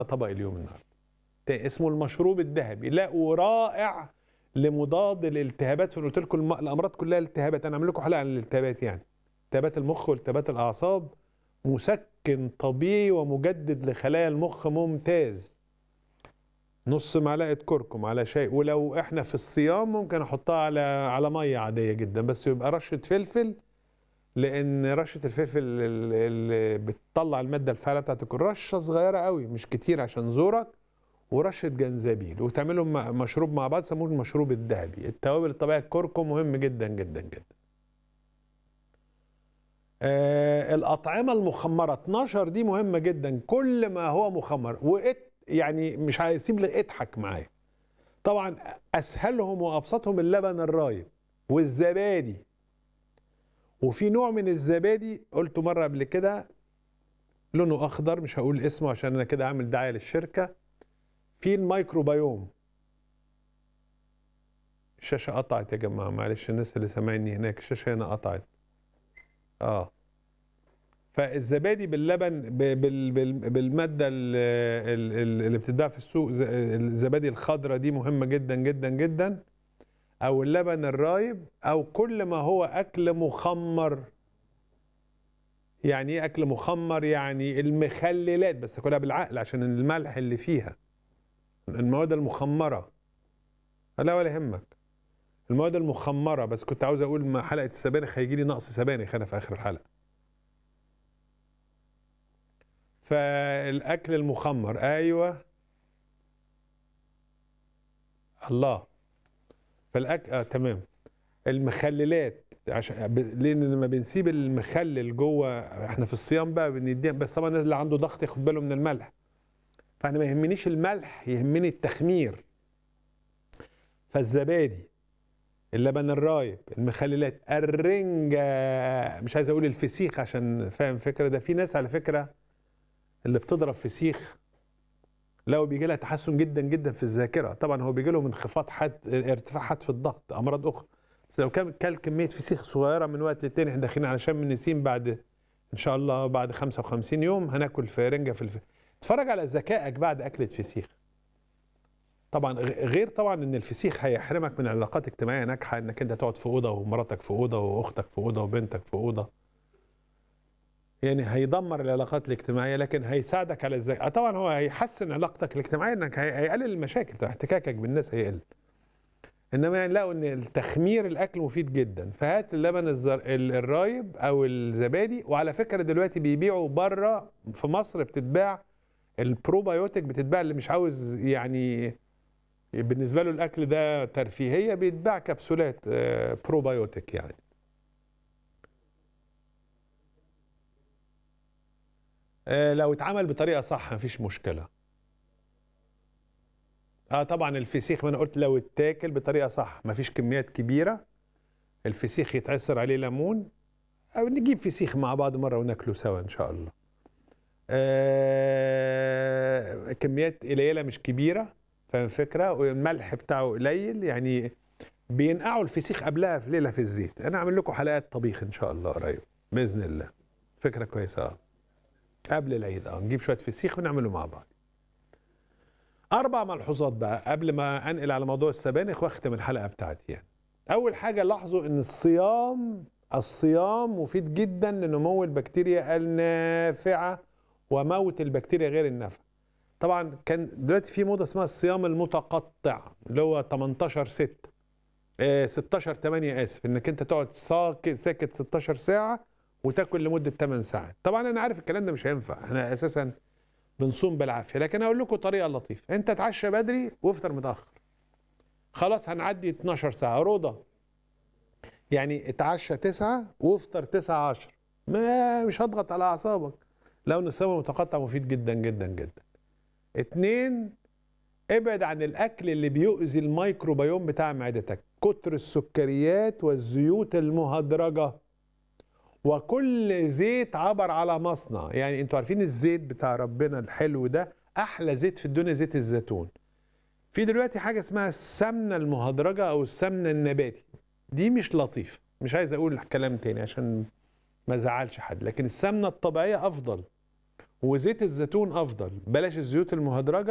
طبق اليوم النهارده تا- اسمه المشروب الذهبي لا ورائع لمضاد الالتهابات فانا قلت لكم الم- الامراض كلها التهابات انا عامل لكم حلقه عن الالتهابات يعني التهابات المخ والتهابات الاعصاب مسكن طبيعي ومجدد لخلايا المخ ممتاز نص معلقه كركم على شاي ولو احنا في الصيام ممكن احطها على على ميه عاديه جدا بس يبقى رشه فلفل لان رشه الفلفل ال- اللي بتطلع الماده الفعاله بتاعت الكل رشه صغيره قوي مش كتير عشان زورك ورشه جنزبيل وتعملهم مع- مشروب مع بعض يسموه المشروب الذهبي التوابل الطبيعيه الكركم مهم جدا جدا جدا آه الاطعمه المخمره 12 دي مهمه جدا كل ما هو مخمر وإت يعني مش هيسيب لي اضحك معايا طبعا اسهلهم وابسطهم اللبن الرايب والزبادي وفي نوع من الزبادي قلته مره قبل كده لونه اخضر مش هقول اسمه عشان انا كده عامل دعايه للشركه في الميكروبيوم الشاشه قطعت يا جماعه معلش الناس اللي سامعيني هناك الشاشه هنا قطعت اه فالزبادي باللبن ب- بال بال بالماده ال- ال- ال- اللي بتتباع في السوق ز- الزبادي الخضراء دي مهمه جدا جدا جدا او اللبن الرايب او كل ما هو اكل مخمر يعني ايه اكل مخمر يعني المخللات بس تاكلها بالعقل عشان الملح اللي فيها المواد المخمره لا ولا يهمك المواد المخمره بس كنت عاوز اقول ما حلقه السبانخ هيجي لي نقص سبانخ انا في اخر الحلقه فالاكل المخمر ايوه الله فالاكل آه تمام المخللات عشان ب- لان لما بنسيب المخلل جوه احنا في الصيام بقى بنديه بس طبعا الناس اللي عنده ضغط ياخد باله من الملح فانا ما يهمنيش الملح يهمني التخمير فالزبادي اللبن الرايب المخللات الرنجة مش عايز اقول الفسيخ عشان فاهم فكرة ده في ناس على فكرة اللي بتضرب فسيخ لو بيجي لها تحسن جدا جدا في الذاكرة طبعا هو بيجي لهم انخفاض حاد ارتفاع حاد في الضغط امراض اخرى بس لو كان كل كمية فسيخ صغيرة من وقت للتاني احنا داخلين على شم النسيم بعد ان شاء الله بعد 55 يوم هناكل في رنجة في الف... اتفرج على ذكائك بعد اكلة فسيخ طبعا غ- غير طبعا ان الفسيخ هيحرمك من علاقات اجتماعيه ناجحه انك انت تقعد في اوضه ومراتك في اوضه واختك في اوضه وبنتك في اوضه يعني هيدمر العلاقات الاجتماعيه لكن هيساعدك على الذكاء طبعا هو هيحسن علاقتك الاجتماعيه انك هي- هيقلل المشاكل طبعا احتكاكك بالناس هيقل انما يعني لقوا ان التخمير الاكل مفيد جدا فهات اللبن الزر... ال- الرايب او الزبادي وعلى فكره دلوقتي بيبيعوا بره في مصر بتتباع البروبايوتيك بتتباع اللي مش عاوز يعني بالنسبه له الاكل ده ترفيهيه بيتباع كبسولات آه، بروبايوتيك يعني آه، لو اتعمل بطريقه صح مفيش مشكله اه طبعا الفسيخ ما انا قلت لو اتاكل بطريقه صح مفيش كميات كبيره الفسيخ يتعصر عليه ليمون او نجيب فسيخ مع بعض مره وناكله سوا ان شاء الله آه كميات قليله مش كبيره فاهم الفكره والملح بتاعه قليل يعني بينقعوا الفسيخ قبلها في ليله في الزيت انا اعمل لكم حلقات طبيخ ان شاء الله قريب باذن الله فكره كويسه اه قبل العيد اه نجيب شويه فسيخ ونعمله مع بعض اربع ملحوظات بقى قبل ما انقل على موضوع السبانخ واختم الحلقه بتاعتي يعني اول حاجه لاحظوا ان الصيام الصيام مفيد جدا لنمو البكتيريا النافعه وموت البكتيريا غير النافعه طبعا كان دلوقتي في موضه اسمها الصيام المتقطع اللي هو 18 6 آه 16 8 اسف انك انت تقعد ساكت ساكت 16 ساعه وتاكل لمده 8 ساعات طبعا انا عارف الكلام ده مش هينفع احنا اساسا بنصوم بالعافيه لكن اقول لكم طريقه لطيفه انت اتعشى بدري وافطر متاخر خلاص هنعدي 12 ساعه رضا يعني اتعشى 9 وافطر 9 10 ما مش هضغط على اعصابك لو ان الصيام المتقطع مفيد جدا جدا جدا اتنين ابعد عن الاكل اللي بيؤذي الميكروبيوم بتاع معدتك كتر السكريات والزيوت المهدرجه وكل زيت عبر على مصنع يعني انتوا عارفين الزيت بتاع ربنا الحلو ده احلى زيت في الدنيا زيت الزيتون في دلوقتي حاجه اسمها السمنه المهدرجه او السمنه النباتي دي مش لطيفه مش عايز اقول كلام تاني عشان ما زعلش حد لكن السمنه الطبيعيه افضل وزيت الزيتون افضل بلاش الزيوت المهدرجه